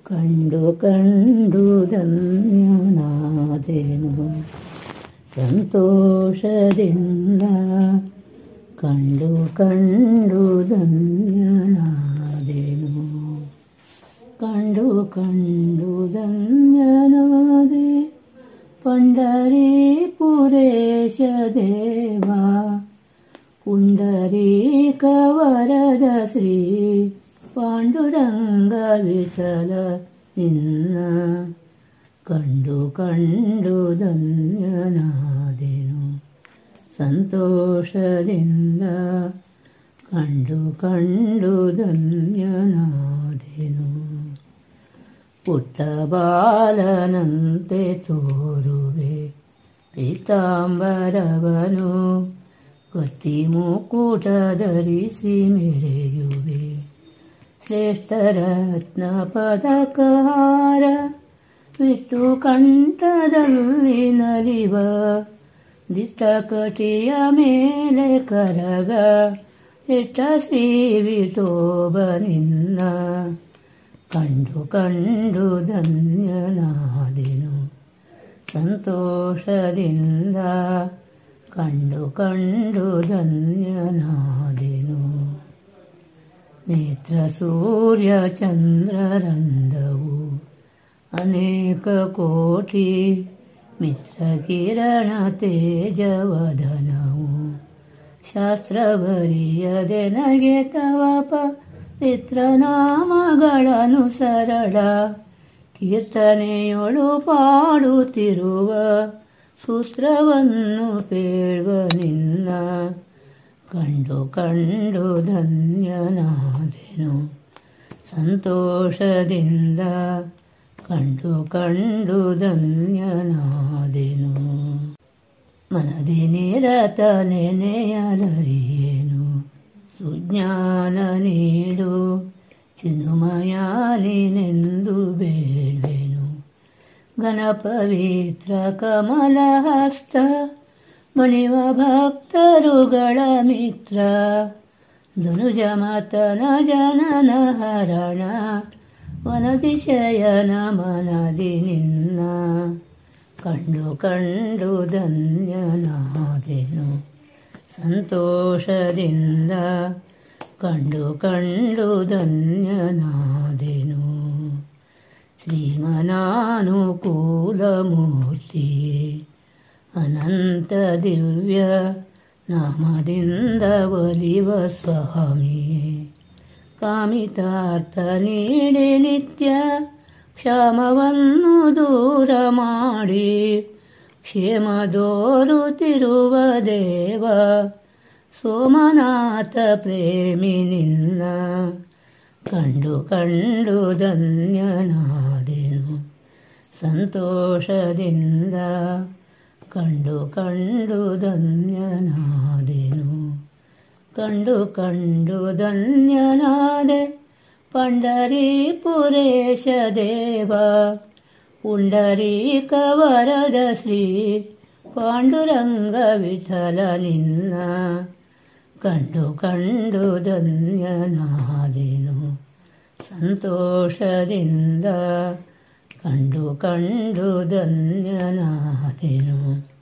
ಕಂಡು ಕಂಡು ಧನ್ಯನಾದೆನು ಸಂತೋಷದಿಂದ ಕಂಡು ಕಂಡು ಧನ್ಯನಾದೆನು ಕಂಡು ಕಂಡು ಧನ್ಯನಾದೆ ಪಂಡರಿ ಪುರೇಶ ದೇವ ಪುಂಡರೀಕ ವರದ ಶ್ರೀ ಪಾಂಡುರಂಗ ವಿಠಲ ನಿನ್ನ ಕಂಡು ಕಂಡು ಧನ್ಯನಾದೆನು ಸಂತೋಷದಿಂದ ಕಂಡು ಕಂಡು ಧನ್ಯನಾದೆನು ಪುಟ್ಟ ಬಾಲನಂತೆ ತೋರುವೆ ಪೀತಾಂಬರವನು ಕಟ್ಟಿ ಮುಕುಟ ಧರಿಸಿ ಮೆರೆಯುವೆ ಶ್ರೇಷ್ಠ ರತ್ನ ಪದಕಹಾರ ವಿಷ್ಣು ಕಂಠದಲ್ಲಿ ನಲಿವ ದಿಟ್ಟಕಟಿಯ ಮೇಲೆ ಕರಗ ಇಟ್ಟ ಶ್ರೀ ವಿಠೋಬ ನಿನ್ನ ಕಂಡು ಕಂಡು ಧನ್ಯನಾದೆನು ಸಂತೋಷದಿಂದ ಕಂಡು ಕಂಡು ಧನ್ಯನಾದೆನು ನೇತ್ರ ಸೂರ್ಯ ಚಂದ್ರರಂದವು ಅನೇಕ ಕೋಟಿ ಮಿತ್ರ ಕಿರಣ ತೇಜವದನವು ಶಾಸ್ತ್ರವರಿಯದೆ ನಗೆ ತವಪ ಚಿತ್ರನಾಮಗಳನ್ನು ಸರಳ ಕೀರ್ತನೆಯೊಳು ಪಾಡುತ್ತಿರುವ ಸೂತ್ರವನ್ನು ಪೇಳುವ ನಿನ್ನ ಕಂಡು ಕಂಡು ಧನ್ಯನಾದೆನು ಸಂತೋಷದಿಂದ ಕಂಡು ಕಂಡು ಧನ್ಯನಾದೆನು ಮನದಿ ನಿರತ ನೆನೆಯಲರಿಯೇನು ಸುಜ್ಞಾನ ನೀಡು ಚಿನ್ಮಯಾನಿನೆಂದು ಬೇಳ್ವೆನು ಘನಪವಿತ್ರ ಕಮಲಹಸ್ತ ಮಣಿವ ಭಕ್ತರುಗಳ ಮಿತ್ರ ಧನುಜ ಮತನ ಜನನ ಹರಣ ವನದಿಶಯನ ಮನದಿ ನಿನ್ನ ಕಂಡು ಕಂಡು ಧನ್ಯನಾದೆನು ಸಂತೋಷದಿಂದ ಕಂಡು ಕಂಡು ಧನ್ಯನಾದೆನು ಶ್ರೀಮನಾನುಕೂಲಮೂರ್ತಿಯೇ ಅನಂತ ದಿವ್ಯ ನಾಮದಿಂದ ಒಲಿವ ಸ್ವಾಮಿಯೇ ಕಾಮಿತಾರ್ಥ ನೀಡಿ ನಿತ್ಯ ಕ್ಷಮವನ್ನು ದೂರ ಮಾಡಿ ಕ್ಷೇಮ ದೋರುತ್ತಿರುವ ದೇವ ಸೋಮನಾಥ ಪ್ರೇಮಿ ನಿನ್ನ ಕಂಡು ಕಂಡು ಧನ್ಯನಾದೆನು ಸಂತೋಷದಿಂದ ಕಂಡು ಕಂಡು ಧನ್ಯನಾದೆನು ಕಂಡು ಕಂಡು ಧನ್ಯನಾದೆ ಪಂಡರೀಪುರೇಶ ದೇವ ಪುಂಡರೀಕ ವರದ ಶ್ರೀ ಪಾಂಡುರಂಗ ವಿಠಲ ನಿನ್ನ ಕಂಡು ಕಂಡು ಧನ್ಯನಾದೆನು ಸಂತೋಷದಿಂದ ಕಂಡು ಕಂಡು ಧನ್ಯನಾದೆನು